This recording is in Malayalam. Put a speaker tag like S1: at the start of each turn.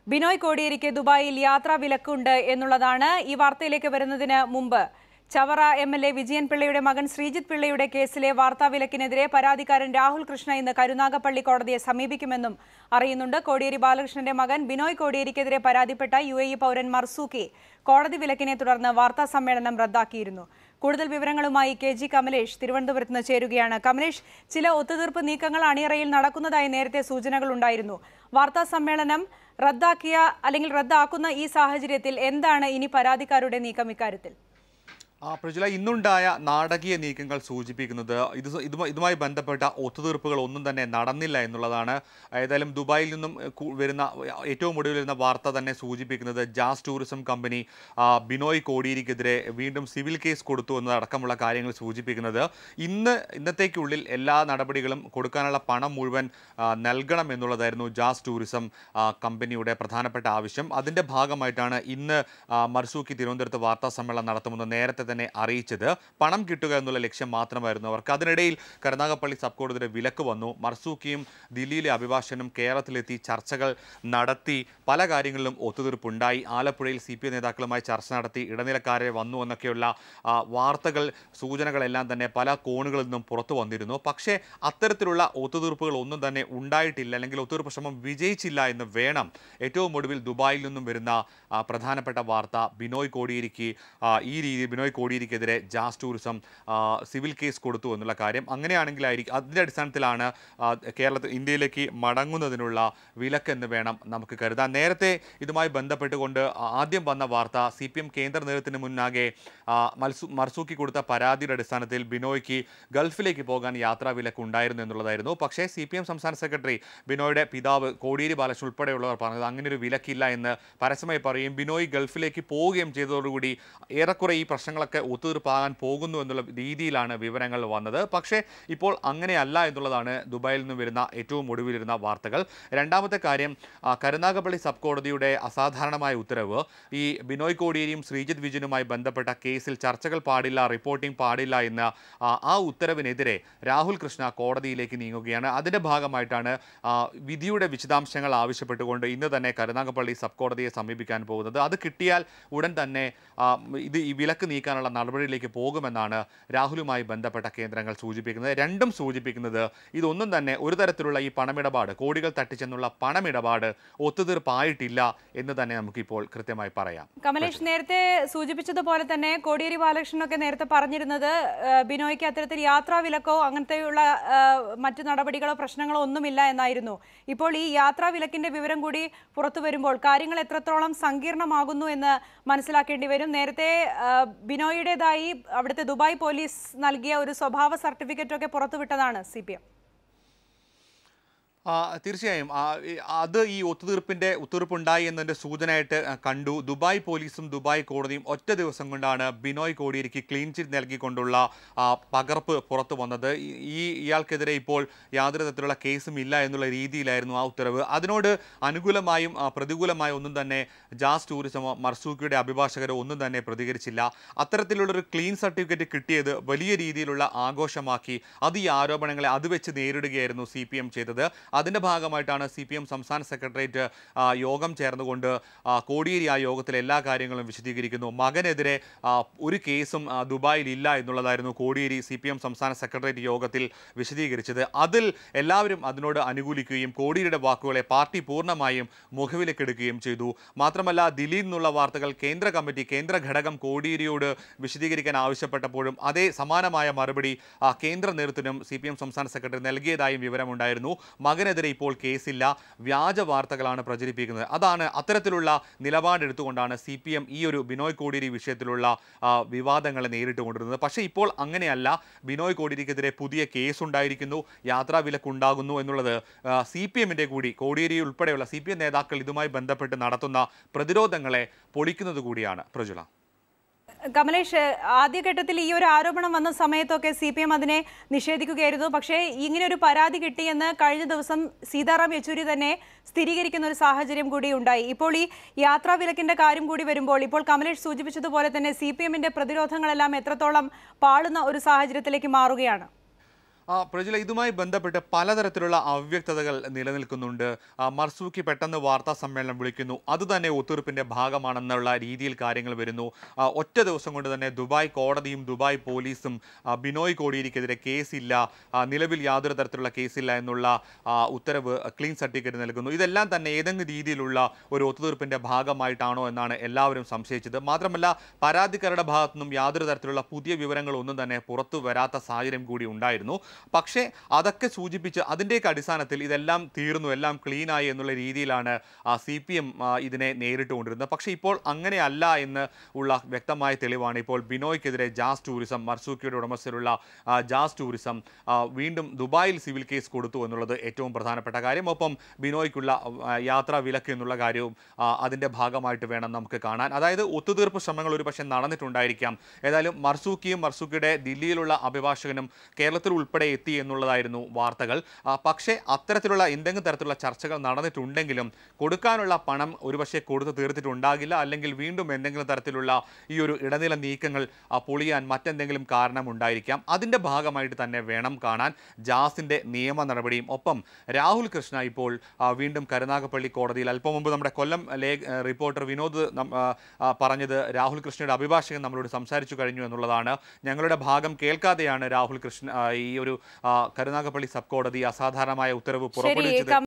S1: ബിനോയ് കോടിയേരിക്ക് ദുബായിൽ യാത്രാ വിലക്കുണ്ട് എന്നുള്ളതാണ് ഈ വാർത്തയിലേക്ക് വരുന്നതിന് മുമ്പ് Chavara M L A Vijayan പിള്ളയുടെ മകൻ ശ്രീജിത്ത് പിള്ളയുടെ കേസിലെ വാർത്താവിലക്കിനെതിരെ പരാതിക്കാരൻ രാഹുൽ കൃഷ്ണ ഇന്ന് കരുനാഗപ്പള്ളി കോടതിയെ സമീപിക്കുമെന്നും അറിയുന്നുണ്ട് കോടിയേരി ബാലകൃഷ്ണന്റെ മകൻ ബിനോയ് കോടിയേരിക്കെതിരെ പരാതിപ്പെട്ട യു എ ഇ പൗരൻ മർസൂക്കി കോടതി വിലക്കിനെ തുടർന്ന് വാർത്താ സമ്മേളനം റദ്ദാക്കിയിരുന്നു കൂടുതൽ വിവരങ്ങളുമായി കെ ജി കമലേഷ് തിരുവനന്തപുരത്ത് നിന്ന് ചേരുകയാണ് കമലേഷ് ചില ഒത്തുതീർപ്പ് നീക്കങ്ങൾ അണിയറയിൽ നടക്കുന്നതായി നേരത്തെ സൂചനകളുണ്ടായിരുന്നു വാർത്താ സമ്മേളനം റദ്ദാക്കിയ അല്ലെങ്കിൽ റദ്ദാക്കുന്ന ഈ സാഹചര്യത്തിൽ എന്താണ് ഇനി പരാതിക്കാരുടെ നീക്കം ഇക്കാര്യത്തിൽ
S2: ആ പ്രജല ഇന്നുണ്ടായ നാടകീയ നീക്കങ്ങൾ സൂചിപ്പിക്കുന്നത് ഇത് സ- ഇതുമായി ഇതുമായി ബന്ധപ്പെട്ട ഒത്തുതീർപ്പുകൾ ഒന്നും തന്നെ നടന്നില്ല എന്നുള്ളതാണ് ഏതായാലും ദുബായിൽ നിന്നും കു- വരുന്ന ഏറ്റവും ഒടുവിൽ വരുന്ന വാർത്ത തന്നെ സൂചിപ്പിക്കുന്നത് ജാസ് ടൂറിസം കമ്പനി ആ, ബിനോയ് കോടിയേരിക്കെതിരെ വീണ്ടും സിവിൽ കേസ് കൊടുത്തു എന്നതടക്കമുള്ള കാര്യങ്ങൾ സൂചിപ്പിക്കുന്നത് ഇന്ന് ഇന്നത്തേക്കുള്ളിൽ എല്ലാ നടപടികളും കൊടുക്കാനുള്ള പണം മുഴുവൻ ആ, നൽകണം എന്നുള്ളതായിരുന്നു ജാസ് ടൂറിസം ആ, കമ്പനിയുടെ പ്രധാനപ്പെട്ട ആവശ്യം അതിൻ്റെ ഭാഗമായിട്ടാണ് ഇന്ന് ആ, മർസൂക്കി തിരുവനന്തപുരത്ത് വാർത്താ സമ്മേളനം നടത്തുമെന്ന് നേരത്തെ തന്നെ അറിയിച്ചത് പണം കിട്ടുക എന്നുള്ള ലക്ഷ്യം മാത്രമായിരുന്നു അവർക്ക് അതിനിടയിൽ കരുനാഗപ്പള്ളി സബ് കോടതിയുടെ വിലക്ക് വന്നു മർസൂക്കിയും ദില്ലിയിലെ അഭിഭാഷകനും കേരളത്തിലെത്തി ചർച്ചകൾ നടത്തി പല കാര്യങ്ങളിലും ഒത്തുതീർപ്പുണ്ടായി ആലപ്പുഴയിൽ സി പി ഐ നേതാക്കളുമായി ചർച്ച നടത്തി ഇടനിലക്കാരെ വന്നു എന്നൊക്കെയുള്ള ആ, വാർത്തകൾ സൂചനകളെല്ലാം തന്നെ പല കോണുകളിൽ നിന്നും പുറത്തു വന്നിരുന്നു പക്ഷേ അത്തരത്തിലുള്ള ഒത്തുതീർപ്പുകൾ ഒന്നും തന്നെ ഉണ്ടായിട്ടില്ല അല്ലെങ്കിൽ ഒത്തുതീർപ്പ് ശ്രമം വിജയിച്ചില്ല എന്ന് വേണം ഏറ്റവും ഒടുവിൽ ദുബായിൽ നിന്നും വരുന്ന ആ, പ്രധാനപ്പെട്ട വാർത്ത ബിനോയ് കോടിയേരിക്ക് ആ, ഈ രീതിയിൽ ബിനോയ് കോടിയേരിക്കെതിരെ ജാസ് ടൂറിസം ആ, സിവിൽ കേസ് കൊടുത്തു എന്നുള്ള കാര്യം അങ്ങനെയാണെങ്കിലായിരിക്കും അതിൻ്റെ അടിസ്ഥാനത്തിലാണ് ആ, കേരളത്തിൽ ഇന്ത്യയിലേക്ക് മടങ്ങുന്നതിനുള്ള വിലക്കെന്ന് വേണം നമുക്ക് കരുതാൻ നേരത്തെ ഇതുമായി ബന്ധപ്പെട്ടുകൊണ്ട് ആദ്യം വന്ന വാർത്ത സി പി എം കേന്ദ്ര നേതൃത്വത്തിന് മുന്നാകെ ആ, മൽസു മർസൂക്കി കൊടുത്ത പരാതിയുടെ അടിസ്ഥാനത്തിൽ ബിനോയ്ക്ക് ഗൾഫിലേക്ക് പോകാൻ യാത്രാ വിലക്ക് ഉണ്ടായിരുന്നു എന്നുള്ളതായിരുന്നു പക്ഷേ സി പി എം സംസ്ഥാന സെക്രട്ടറി ബിനോയുടെ പിതാവ് കോടിയേരി ബാലകൃഷ്ണൻ ഉൾപ്പെടെയുള്ളവർ പറഞ്ഞത് അങ്ങനെ ഒരു വിലക്കില്ല എന്ന് പരസ്യമായി പറയുകയും ബിനോയ് ഗൾഫിലേക്ക് പോവുകയും ചെയ്തതോടുകൂടി ഏറെക്കുറെ ഈ പ്രശ്നങ്ങളൊക്കെ ഒത്തുതീർപ്പാകാൻ പോകുന്നു എന്നുള്ള രീതിയിലാണ് വിവരങ്ങൾ വന്നത് പക്ഷേ ഇപ്പോൾ അങ്ങനെയല്ല എന്നുള്ളതാണ് ദുബായിൽ നിന്ന് വരുന്ന ഏറ്റവും ഒടുവിലിരുന്ന വാർത്തകൾ രണ്ടാമത്തെ കാര്യം ആ, കരുനാഗപ്പള്ളി സബ് കോടതിയുടെ അസാധാരണമായ ഉത്തരവ് ഈ ബിനോയ് കോടിയേരിയും ശ്രീജിത്ത് വിജയനുമായി ബന്ധപ്പെട്ട കേസിൽ ചർച്ചകൾ പാടില്ല റിപ്പോർട്ടിംഗ് പാടില്ല എന്ന ആ, ആ ഉത്തരവിനെതിരെ രാഹുൽ കൃഷ്ണ കോടതിയിലേക്ക് നീങ്ങുകയാണ് അതിൻ്റെ ഭാഗമായിട്ടാണ് ആ, വിധിയുടെ വിശദാംശങ്ങൾ ആവശ്യപ്പെട്ടുകൊണ്ട് ഇന്ന് തന്നെ കരുനാഗപ്പള്ളി സബ് കോടതിയെ സമീപിക്കാൻ പോകുന്നത് അത് കിട്ടിയാൽ ഉടൻ തന്നെ ആ, ഇത് ഈ വിലക്ക് നീക്കാനുള്ള നടപടിയിലേക്ക് പോകുമെന്നാണ് രാഹുലുമായി ബന്ധപ്പെട്ട കേന്ദ്രങ്ങൾ സൂചിപ്പിക്കുന്നത് രണ്ടും സൂചിപ്പിക്കുന്നത് ഇതൊന്നും തന്നെ ഒരു തരത്തിലുള്ള ഈ പണമിടപാട് കോടികൾ തട്ടിച്ചെന്നുള്ള പണമിടപാട് ഒത്തുതീർപ്പായിട്ടില്ല എന്ന് തന്നെ നമുക്കിപ്പോൾ കൃത്യമായി പറയാം
S1: കമലേഷ് നേരത്തെ സൂചിപ്പിച്ചതുപോലെ തന്നെ കോടിയേരി ബാലകൃഷ്ണനൊക്കെ നേരത്തെ പറഞ്ഞിരുന്നത് ആ, ബിനോയ്ക്ക് അത്തരത്തിൽ യാത്രാ വിലക്കോ അങ്ങനത്തെയുള്ള ആ, മറ്റു നടപടികളോ പ്രശ്നങ്ങളോ ഒന്നുമില്ല എന്നായിരുന്നു ഇപ്പോൾ ഈ യാത്രാ വിലക്കിന്റെ വിവരം കൂടി പുറത്തു വരുമ്പോൾ കാര്യങ്ങൾ എത്രത്തോളം സങ്കീർണമാകുന്നു എന്ന് മനസ്സിലാക്കേണ്ടി വരും നേരത്തെ ആ, ബിനോയുടേതായി അവിടുത്തെ ദുബായ് പോലീസ് നൽകിയ ഒരു സ്വഭാവ സർട്ടിഫിക്കറ്റ് ഒക്കെ പുറത്തുവിട്ടതാണ് സി പി എം
S2: ആ, തീർച്ചയായും ആ, ഈ- അത് ഈ ഒത്തുതീർപ്പിന്റെ ഒത്തുതീർപ്പുണ്ടായി എന്നതിന്റെ സൂചനയായിട്ട് ആ, കണ്ടു ദുബായ് പോലീസും ദുബായ് കോടതിയും ഒറ്റ ദിവസം കൊണ്ടാണ് ബിനോയ് കോടിയേരിക്ക് ക്ലീൻ ചിറ്റ് നൽകിക്കൊണ്ടുള്ള ആ, പകർപ്പ് പുറത്തു വന്നത് ഈ- ഈ ഇയാൾക്കെതിരെ ഇപ്പോൾ യാതൊരു തരത്തിലുള്ള കേസും ഇല്ല എന്നുള്ള രീതിയിലായിരുന്നു ആ ഉത്തരവ് അതിനോട് അനുകൂലമായും ആ, പ്രതികൂലമായും ഒന്നും തന്നെ ജാസ് ടൂറിസമോ മർസൂക്കിയുടെ അഭിഭാഷകരോ ഒന്നും തന്നെ പ്രതികരിച്ചില്ല അത്തരത്തിലുള്ളൊരു ക്ലീൻ സർട്ടിഫിക്കറ്റ് കിട്ടിയത് വലിയ രീതിയിലുള്ള ആഘോഷമാക്കി അത് ഈ ആരോപണങ്ങളെ അത് വെച്ച് നേരിടുകയായിരുന്നു സി പി എം ചെയ്തത് അതിൻ്റെ ഭാഗമായിട്ടാണ് സി പി എം സംസ്ഥാന സെക്രട്ടേറിയറ്റ് ആ, യോഗം ചേർന്നുകൊണ്ട് ആ, കോടിയേരി ആ യോഗത്തിൽ എല്ലാ കാര്യങ്ങളും വിശദീകരിക്കുന്നു മകനെതിരെ ആ, ഒരു കേസും ആ, ദുബായിൽ ഇല്ല എന്നുള്ളതായിരുന്നു കോടിയേരി സി പി എം സംസ്ഥാന സെക്രട്ടേറിയറ്റ് യോഗത്തിൽ വിശദീകരിച്ചത് അതിൽ എല്ലാവരും അതിനോട് അനുകൂലിക്കുകയും കോടിയേരിയുടെ വാക്കുകളെ പാർട്ടി പൂർണ്ണമായും മുഖവിലക്കെടുക്കുകയും ചെയ്തു മാത്രമല്ല ദില്ലിയിൽ നിന്നുള്ള വാർത്തകൾ കേന്ദ്ര കമ്മിറ്റി കേന്ദ്ര ഘടകം കോടിയേരിയോട് വിശദീകരിക്കാൻ ആവശ്യപ്പെട്ടപ്പോഴും അതേ സമാനമായ മറുപടി ആ, കേന്ദ്ര നേതൃത്വത്തിനും സി പി എം സംസ്ഥാന സെക്രട്ടറി നൽകിയതായും വിവരമുണ്ടായിരുന്നു മകനെതിരെ ഇപ്പോൾ കേസില്ല വ്യാജ വാർത്തകളാണ് പ്രചരിപ്പിക്കുന്നത് അതാണ് അത്തരത്തിലുള്ള നിലപാടെടുത്തുകൊണ്ടാണ് സി പി എം ഈ ഒരു ബിനോയ് കോടിയേരി വിഷയത്തിലുള്ള ആ, വിവാദങ്ങളെ നേരിട്ട് കൊണ്ടിരുന്നത് പക്ഷേ ഇപ്പോൾ അങ്ങനെയല്ല ബിനോയ് കോടിയേരിക്കെതിരെ പുതിയ കേസുണ്ടായിരിക്കുന്നു യാത്രാ വിലക്കുണ്ടാകുന്നു എന്നുള്ളത് സി പി എമ്മിൻ്റെ കൂടി കോടിയേരി ഉൾപ്പെടെയുള്ള സി പി എം നേതാക്കൾ ഇതുമായി ബന്ധപ്പെട്ട് നടത്തുന്ന പ്രതിരോധങ്ങളെ പൊളിക്കുന്നത് കൂടിയാണ് പ്രജുല
S1: കമലേഷ് ആദ്യഘട്ടത്തിൽ ഈ ഒരു ആരോപണം വന്ന സമയത്തൊക്കെ സി പി എം അതിനെ നിഷേധിക്കുകയായിരുന്നു പക്ഷേ ഇങ്ങനെ ഒരു പരാതി കിട്ടിയെന്ന് കഴിഞ്ഞ ദിവസം സീതാറാം യെച്ചൂരി തന്നെ സ്ഥിരീകരിക്കുന്ന ഒരു സാഹചര്യം കൂടി ഉണ്ടായി ഇപ്പോൾ ഈ യാത്രാ വിലക്കിന്റെ കാര്യം കൂടി വരുമ്പോൾ ഇപ്പോൾ കമലേഷ് സൂചിപ്പിച്ചതുപോലെ തന്നെ സി പി എമ്മിന്റെ പ്രതിരോധങ്ങളെല്ലാം എത്രത്തോളം പാളുന്ന ഒരു സാഹചര്യത്തിലേക്ക് മാറുകയാണ്
S2: ആ പ്രജല ഇതുമായി ബന്ധപ്പെട്ട് പലതരത്തിലുള്ള അവ്യക്തതകൾ നിലനിൽക്കുന്നുണ്ട് ആ, മർസൂക്കി പെട്ടെന്ന് വാർത്താ സമ്മേളനം വിളിക്കുന്നു അത് തന്നെ ഒത്തുതീർപ്പിന്റെ ഭാഗമാണെന്നുള്ള രീതിയിൽ കാര്യങ്ങൾ വരുന്നു ആ, ഒറ്റ ദിവസം കൊണ്ട് തന്നെ ദുബായ് കോടതിയും ദുബായ് പോലീസും ആ, ബിനോയ് കോടിയേരിക്കെതിരെ കേസില്ല ആ, നിലവിൽ യാതൊരു തരത്തിലുള്ള കേസില്ല എന്നുള്ള ആ, ഉത്തരവ് ക്ലീൻ സർട്ടിഫിക്കറ്റ് നൽകുന്നു ഇതെല്ലാം തന്നെ ഏതെങ്കിലും രീതിയിലുള്ള ഒരു ഒത്തുതീർപ്പിന്റെ ഭാഗമായിട്ടാണോ എന്നാണ് എല്ലാവരും സംശയിച്ചത് മാത്രമല്ല പരാതിക്കാരുടെ ഭാഗത്തു നിന്നും യാതൊരു തരത്തിലുള്ള പുതിയ വിവരങ്ങളൊന്നും തന്നെ പുറത്തു വരാത്ത സാഹചര്യം കൂടി ഉണ്ടായിരുന്നു പക്ഷേ അതൊക്കെ സൂചിപ്പിച്ച് അതിൻ്റെയൊക്കെ അടിസ്ഥാനത്തിൽ ഇതെല്ലാം തീർന്നു എല്ലാം ക്ലീനായി എന്നുള്ള രീതിയിലാണ് സി പി എം ഇതിനെ നേരിട്ട് കൊണ്ടിരുന്നത് പക്ഷേ ഇപ്പോൾ അങ്ങനെയല്ല എന്ന് ഉള്ള വ്യക്തമായ തെളിവാണ് ഇപ്പോൾ ബിനോയ്ക്കെതിരെ ജാസ് ടൂറിസം മർസൂക്കിയുടെ ഉടമസ്ഥരുള്ള ആ, ജാസ് ടൂറിസം ആ, വീണ്ടും ദുബായിൽ സിവിൽ കേസ് കൊടുത്തു എന്നുള്ളത് ഏറ്റവും പ്രധാനപ്പെട്ട കാര്യം ഒപ്പം ബിനോയ്ക്കുള്ള ആ, യാത്രാ വിലക്ക് എന്നുള്ള കാര്യവും ആ, അതിൻ്റെ ഭാഗമായിട്ട് വേണം നമുക്ക് കാണാൻ അതായത് ഒത്തുതീർപ്പ് ശ്രമങ്ങൾ ഒരു പക്ഷേ നടന്നിട്ടുണ്ടായിരിക്കാം ഏതായാലും മർസൂക്കിയും മർസൂക്കിയുടെ ദില്ലിയിലുള്ള അഭിഭാഷകനും കേരളത്തിൽ ഉൾപ്പെടെ എത്തി എന്നുള്ളതായിരുന്നു വാർത്തകൾ ആ, പക്ഷേ അത്തരത്തിലുള്ള എന്തെങ്കിലും തരത്തിലുള്ള ചർച്ചകൾ നടന്നിട്ടുണ്ടെങ്കിലും കൊടുക്കാനുള്ള പണം ഒരുപക്ഷെ കൊടുത്തു തീർത്തിട്ടുണ്ടാകില്ല അല്ലെങ്കിൽ വീണ്ടും എന്തെങ്കിലും തരത്തിലുള്ള ഈ ഒരു ഇടനില നീക്കങ്ങൾ ആ, പൊളിയാൻ മറ്റെന്തെങ്കിലും കാരണമുണ്ടായിരിക്കാം അതിൻ്റെ ഭാഗമായിട്ട് തന്നെ വേണം കാണാൻ ജാസിൻ്റെ നിയമ നടപടിയും ഒപ്പം രാഹുൽ കൃഷ്ണ ഇപ്പോൾ ആ, വീണ്ടും കരുനാഗപ്പള്ളി കോടതിയിൽ അല്പം മുമ്പ് നമ്മുടെ കൊല്ലം ലേ റിപ്പോർട്ടർ വിനോദ് നം- ആ, ആ, പറഞ്ഞത് രാഹുൽ കൃഷ്ണയുടെ അഭിഭാഷകൻ നമ്മളോട് സംസാരിച്ചു കഴിഞ്ഞു എന്നുള്ളതാണ് ഞങ്ങളുടെ ഭാഗം കേൾക്കാതെയാണ് രാഹുൽ കൃഷ്ണ ആ, ഈ ഒരു ആ, കരുനാഗപ്പള്ളി സബ് കോടതി അസാധാരണമായ ഉത്തരവ്
S1: ശരി
S2: പുറപ്പെടുവിച്ചത്